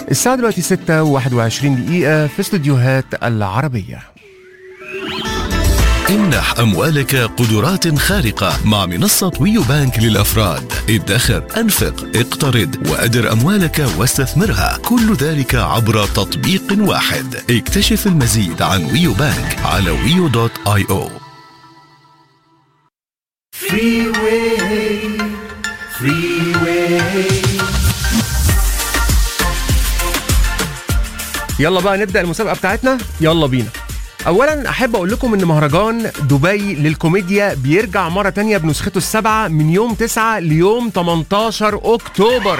الساعة دلوقتي 6 و21 دقيقة في استوديوهات العربية امنح أموالك قدرات خارقة مع منصة ويو بانك للأفراد ادخر أنفق اقترض وأدر أموالك واستثمرها كل ذلك عبر تطبيق واحد اكتشف المزيد عن ويو بانك على ويو دوت اي او يلا بقى نبدأ المسابقة بتاعتنا يلا بينا اولا احب اقول لكم ان مهرجان دبي للكوميديا بيرجع مره تانية بنسخته السابعه من يوم 9 ليوم 18 اكتوبر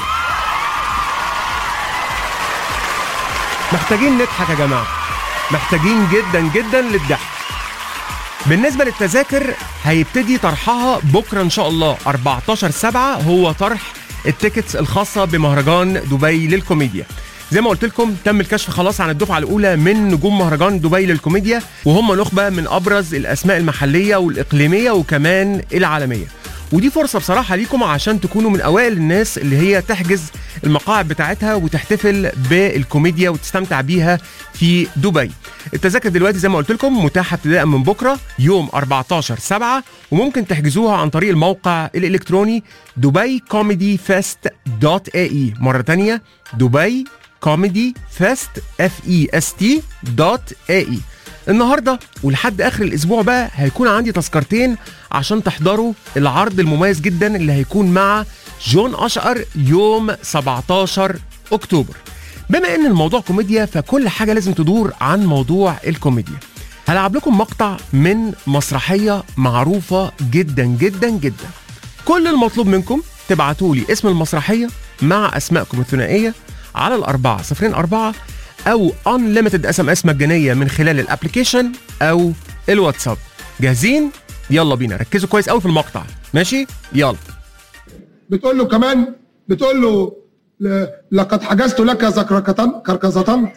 محتاجين نضحك يا جماعه محتاجين جدا جدا للضحك بالنسبه للتذاكر هيبتدي طرحها بكره ان شاء الله 14 7 هو طرح التيكتس الخاصه بمهرجان دبي للكوميديا زي ما قلت لكم تم الكشف خلاص عن الدفعه الاولى من نجوم مهرجان دبي للكوميديا وهم نخبه من ابرز الاسماء المحليه والاقليميه وكمان العالميه ودي فرصه بصراحه ليكم عشان تكونوا من اوائل الناس اللي هي تحجز المقاعد بتاعتها وتحتفل بالكوميديا وتستمتع بيها في دبي التذاكر دلوقتي زي ما قلت لكم متاحه ابتداء من بكره يوم 14 7 وممكن تحجزوها عن طريق الموقع الالكتروني دبي كوميدي فيست دوت اي مره تانية دبي كوميدي فيست اف اي اس تي دوت اي اي النهارده ولحد اخر الاسبوع بقى هيكون عندي تذكرتين عشان تحضروا العرض المميز جدا اللي هيكون مع جون اشقر يوم 17 اكتوبر بما ان الموضوع كوميديا فكل حاجه لازم تدور عن موضوع الكوميديا هلعب لكم مقطع من مسرحيه معروفه جدا جدا جدا كل المطلوب منكم تبعتوا لي اسم المسرحيه مع اسمائكم الثنائيه على الأربعة صفرين أربعة أو unlimited اس ام اس مجانية من خلال الابلكيشن أو الواتساب جاهزين؟ يلا بينا ركزوا كويس قوي في المقطع ماشي؟ يلا بتقول له كمان بتقول له ل- لقد حجزت لك ذكركتن كركزتن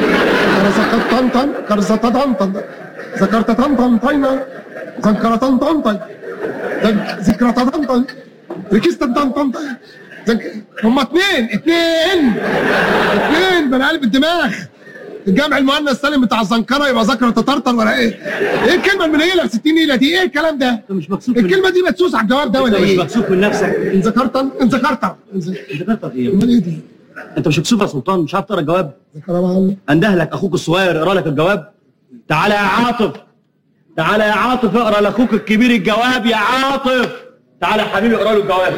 كرزكتن تن كرزتتن تن ذكرتتن تن تين ذكرتن تن تن ذكرتتن تن ركزتن تن تن تن ذك- هما اتنين اتنين اتنين بني قلب الدماغ الجمع المؤنث سالم بتاع الزنكره يبقى ذكر تطرطر ولا ايه؟ ايه الكلمه المنيله ب 60 نيله دي؟ ايه الكلام ده؟ انت مش مكسوف من الكلمه دي مدسوس على الجواب ده انت ولا مش ايه؟ مكسوف من نفسك ان ذكرت ان ذكرت إن ذ- انت كتر ايه امال ايه دي؟ انت مش مكسوف يا سلطان مش عارف تقرا الجواب ذكر يا معلم انده لك اخوك الصغير يقرا لك الجواب تعالى يا عاطف تعالى يا عاطف اقرا لاخوك الكبير الجواب يا عاطف تعالى يا حبيبي اقرا له الجواب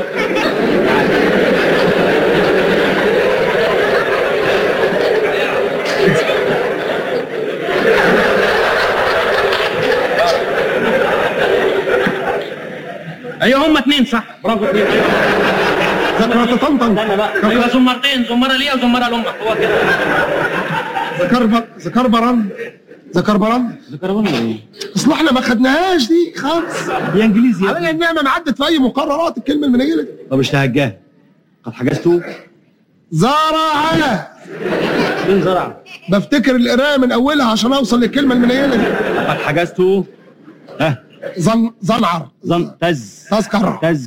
ايوه هم اتنين صح برافو اتنين ايوه ذكرت طنطن استنى بقى ايوه زمرتين زمره ليا وزمره لامك هو كده ذكر ب- ذكر برن ذكر برن ذكر بنا ايه؟ اصل احنا ما خدناهاش دي خالص هي انجليزي يا على ابني. النعمه ما عدت في اي مقررات الكلمه المنيله دي طب مش تهجاه قد حجزته زرع فين زرع بفتكر القرايه من اولها عشان اوصل للكلمه المنيله دي قد حجزته ها زن زنعر زن تز تذكر تز